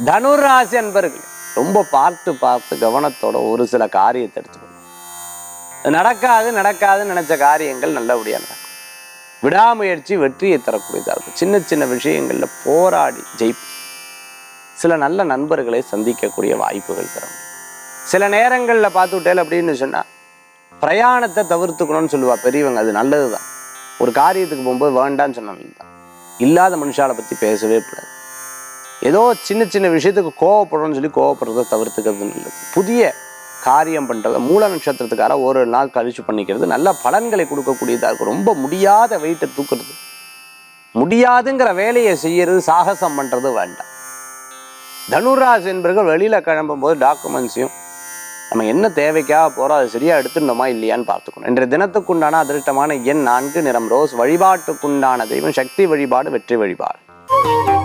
தனுராசி அன்பர்கள் ரொம்ப பார்த்து பார்த்து கவனத்தோட ஒரு சில காரியத்தை எடுத்துக்கணும் அது நடக்காது நடக்காதுன்னு நினைச்ச காரியங்கள் நல்லபடியாக நடக்கும் விடாமுயற்சி வெற்றியை தரக்கூடியதாக இருக்கும் சின்ன சின்ன விஷயங்கள்ல போராடி ஜெயிப்பு சில நல்ல நண்பர்களை சந்திக்கக்கூடிய வாய்ப்புகள் தரும் சில நேரங்களில் பார்த்துட்டேல் அப்படின்னு சொன்னா பிரயாணத்தை தவிர்த்துக்கணும்னு சொல்லுவா பெரியவங்க அது நல்லது தான் ஒரு காரியத்துக்கு போகும்போது வேண்டான்னு சொன்ன நல்லது தான் இல்லாத மனுஷாலை பற்றி பேசவே கூடாது ஏதோ சின்ன சின்ன விஷயத்துக்கு கோவப்படுறோம்னு சொல்லி கோவப்படுறதை தவிர்த்துக்கிறது நல்லது புதிய காரியம் பண்ணுறத மூல நட்சத்திரத்துக்கார ஒரு நாள் கழிச்சு பண்ணிக்கிறது நல்ல பலன்களை கொடுக்கக்கூடியதாக இருக்கும் ரொம்ப முடியாத வெயிட்டை தூக்குறது முடியாதுங்கிற வேலையை செய்யறது சாகசம் பண்ணுறது வேண்டாம் தனுராசி என்பவர்கள் வெளியில் கிளம்பும்போது டாக்குமெண்ட்ஸையும் நம்ம என்ன தேவைக்காக போகிறோம் அது சரியாக எடுத்துட்டோமா இல்லையான்னு பார்த்துக்கணும் இன்றைய தினத்துக்குண்டான அதிர்ஷ்டமான எண் நான்கு நிறம் ரோஸ் வழிபாட்டுக்குண்டான தெய்வம் சக்தி வழிபாடு வெற்றி வழிபாடு